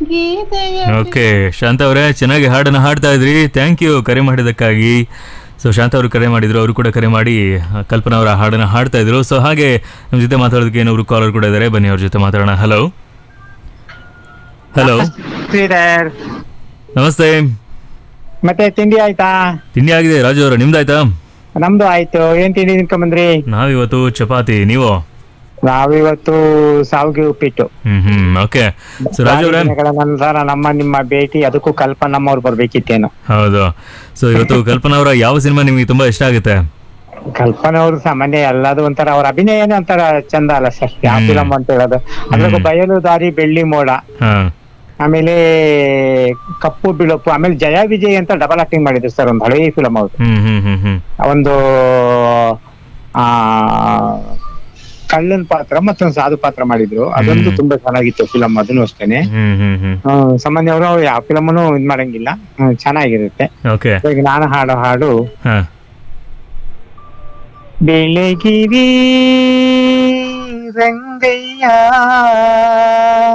ಗೀತೆಯ ಓಕೆ ಶಾಂತ ಅವರೇ ಚೆನ್ನಾಗಿ ಹಾಡನ್ನು ಹಾಡ್ತಾ ಇದ್ರಿ ಥ್ಯಾಂಕ್ ಯು ಕರೆ ಮಾಡಿದ್ದಕ್ಕಾಗಿ ಸೊ ಶಾಂತ ಅವರು ಕರೆ ಮಾಡಿದ್ರು ಅವರು ಕೂಡ ಕರೆ ಮಾಡಿ ಆ, ಕಲ್ಪನಾ ಅವರ ಹಾಡನ್ನು ಹಾಡ್ತಾ ಇದ್ರು ಸೊ ಹಾಗೆ ನಮ್ಮ ಜೊತೆ ಮಾತಾಡೋದಕ್ಕೆ ಏನೊಬ್ರು ಕಾಲರ್ ಕೂಡ ಇದ್ದಾರೆ ಬನ್ನಿ ಅವ್ರ ಜೊತೆ ಮಾತಾಡೋಣ ಹಲೋ ಹಲೋ ಶ್ರೀಧರ್ ನಮಸ್ತೆ ಮತ್ತೆ ತಿಂಡಿ ಆಯ್ತಾ ತಿಂಡಿ ಆಗಿದೆ ರಾಜು ಅವರ ನಿಮ್ದಾಯ್ತಾ ನಮ್ದು ಆಯ್ತು ಏನ್ ತಿಂಡಿ ತಿನ್ಕೊಂಬಂದ್ರಿ ನಾವಿವತ್ತು ಚಪಾತಿ ನೀವು ನಾವಿವತ್ತು ಸಾವಿಗೆ ಉಪ್ಪಿಟ್ಟು hmm hmm okay so Raju ಅವರೇ ದಿನಗಳ ನಂತರ ನಮ್ಮ ನಿಮ್ಮ ಭೇಟಿ ಅದಕ್ಕೂ ಕಲ್ಪನಮ್ಮ ಅವ್ರು ಬರ್ಬೇಕಿತ್ತೇನು ಹೌದು ಸೊ ಇವತ್ತು ಕಲ್ಪನಾ ಅವರ ಯಾವ ಸಿನಿಮಾ ನಿಮಗೆ ತುಂಬಾ ಇಷ್ಟ ಆಗುತ್ತೆ ಕಲ್ಪನಾ ಅವ್ರು ಸಾಮಾನ್ಯ ಎಲ್ಲದು ಒಂಥರ ಅವ್ರ ಅಭಿನಯನೇ ಒಂಥರ ಚಂದ ಅಲ್ಲ ಸರ್ ಯಾವ ಹ್ಮ್. ಫಿಲಮ್ ಅಂತ ಹೇಳೋದು ಅದ್ರಾಗ ಹ್ಮ್. ಬಯಲು ದಾರಿ ಬೆಳ್ಳಿ ಮೋಡ ಹಾ ಆಮೇಲೆ ಕಪ್ಪು ಬಿಳುಪು ಆಮೇಲೆ ಜಯ ವಿಜಯ್ ಅಂತ ಡಬಲ್ ಆಕ್ಟಿಂಗ್ ಮಾಡಿದ್ರು ಸರ್ ಒಂದು ಹಳೆಯ ಫಿಲಮ್ ಅವ್ರು ಹ್ಮ್ ಹ್ಮ್ ಹ್ಮ್ ಹ್ಮ್ ಒಂದು ಆ ಕಳ್ಳನ್ ಪಾತ್ರ ಮತ್ತೊಂದು ಸಾಧು ಪಾತ್ರ ಮಾಡಿದ್ರು ಅದೊಂದು ಹ್ಮ್. ತುಂಬಾ ಚೆನ್ನಾಗಿತ್ತು ಫಿಲಮ್ ಅದನ್ನು ಅಷ್ಟೇನೆ ಹ್ಮ್ ಹ್ಮ್ ಹ್ಮ್ ಹ್ಮ್, ಸಾಮಾನ್ಯ ಅವರು ಯಾವ ಫಿಲಮನ್ನು ಇದ್ ಮಾಡಂಗಿಲ್ಲ ಹ್ಮ್, ಚೆನ್ನಾಗಿರುತ್ತೆ ಓಕೆ ಈಗ ನಾನು ಹಾಡೋ ಹಾಡು ಹಾ ಬೆಳಗಿರಿ ರಂಗಯ್ಯ